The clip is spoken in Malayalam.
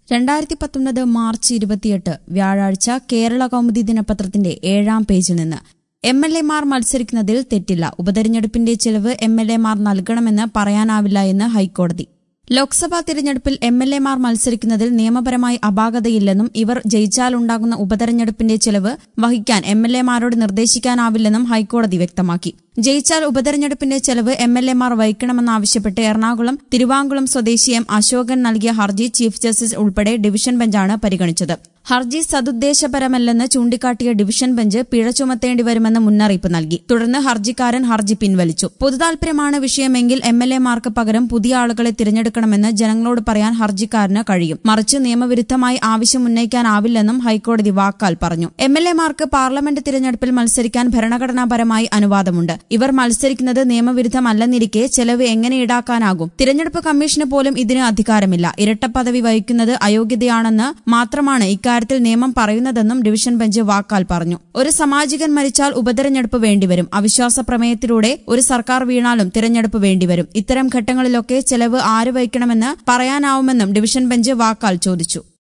രണ്ടായിരത്തി പത്തൊൻപത് മാർച്ച് ഇരുപത്തിയെട്ട് വ്യാഴാഴ്ച കേരള കൗമുദി ദിനപത്രത്തിന്റെ ഏഴാം പേജിൽ നിന്ന് എം എൽ എമാർ മത്സരിക്കുന്നതിൽ തെറ്റില്ല ഉപതെരഞ്ഞെടുപ്പിന്റെ ചെലവ് എം എൽ എമാർ നൽകണമെന്ന് പറയാനാവില്ല എന്ന് ഹൈക്കോടതി ലോക്സഭാ തിരഞ്ഞെടുപ്പിൽ എം എൽ എമാർ മത്സരിക്കുന്നതിൽ നിയമപരമായി അപാകതയില്ലെന്നും ഇവർ ജയിച്ചാലുണ്ടാകുന്ന ഉപതെരഞ്ഞെടുപ്പിന്റെ ചെലവ് വഹിക്കാൻ എം എൽ എമാരോട് നിർദ്ദേശിക്കാനാവില്ലെന്നും ഹൈക്കോടതി വ്യക്തമാക്കി ജയിച്ചാൽ ഉപതെരഞ്ഞെടുപ്പിന്റെ ചെലവ് എം എൽ എമാർ വഹിക്കണമെന്നാവശ്യപ്പെട്ട് എറണാകുളം തിരുവാങ്കുളം സ്വദേശി എം അശോകൻ നൽകിയ ഹർജി ചീഫ് ജസ്റ്റിസ് ഉൾപ്പെടെ ഡിവിഷൻ ബെഞ്ചാണ് പരിഗണിച്ചത് ഹർജി സതുദ്ദേശപരമല്ലെന്ന് ചൂണ്ടിക്കാട്ടിയ ഡിവിഷൻ ബെഞ്ച് പിഴ ചുമത്തേണ്ടി വരുമെന്ന് മുന്നറിയിപ്പ് നൽകി തുടർന്ന് ഹർജിക്കാരൻ ഹർജി പിൻവലിച്ചു പൊതുതാൽപര്യമാണ് വിഷയമെങ്കിൽ എം എൽ എമാർക്ക് പകരം പുതിയ ആളുകളെ തിരഞ്ഞെടുക്കണമെന്ന് ജനങ്ങളോട് പറയാൻ ഹർജിക്കാരന് കഴിയും മറിച്ച് നിയമവിരുദ്ധമായി ആവശ്യം ഉന്നയിക്കാനാവില്ലെന്നും ഹൈക്കോടതി വാക്കാൽ പറഞ്ഞു എം എൽ എമാർക്ക് പാർലമെന്റ് തിരഞ്ഞെടുപ്പിൽ മത്സരിക്കാൻ ഭരണഘടനാപരമായി അനുവാദമുണ്ട് ഇവർ മത്സരിക്കുന്നത് നിയമവിരുദ്ധമല്ലെന്നിരിക്കെ ചെലവ് എങ്ങനെ ഈടാക്കാനാകും തിരഞ്ഞെടുപ്പ് കമ്മീഷന് പോലും ഇതിന് അധികാരമില്ല ഇരട്ടപ്പദവി വഹിക്കുന്നത് അയോഗ്യതയാണെന്ന് മാത്രമാണ് ഇക്കാര്യത്തിൽ നിയമം പറയുന്നതെന്നും ഡിവിഷൻ ബെഞ്ച് വാക്കാൽ പറഞ്ഞു ഒരു സാമാജികൻ മരിച്ചാൽ ഉപതെരഞ്ഞെടുപ്പ് വേണ്ടിവരും അവിശ്വാസ പ്രമേയത്തിലൂടെ ഒരു സർക്കാർ വീണാലും തിരഞ്ഞെടുപ്പ് വേണ്ടിവരും ഇത്തരം ഘട്ടങ്ങളിലൊക്കെ ചെലവ് ആര് വഹിക്കണമെന്ന് പറയാനാവുമെന്നും ഡിവിഷൻ ബെഞ്ച് വാക്കാൽ ചോദിച്ചു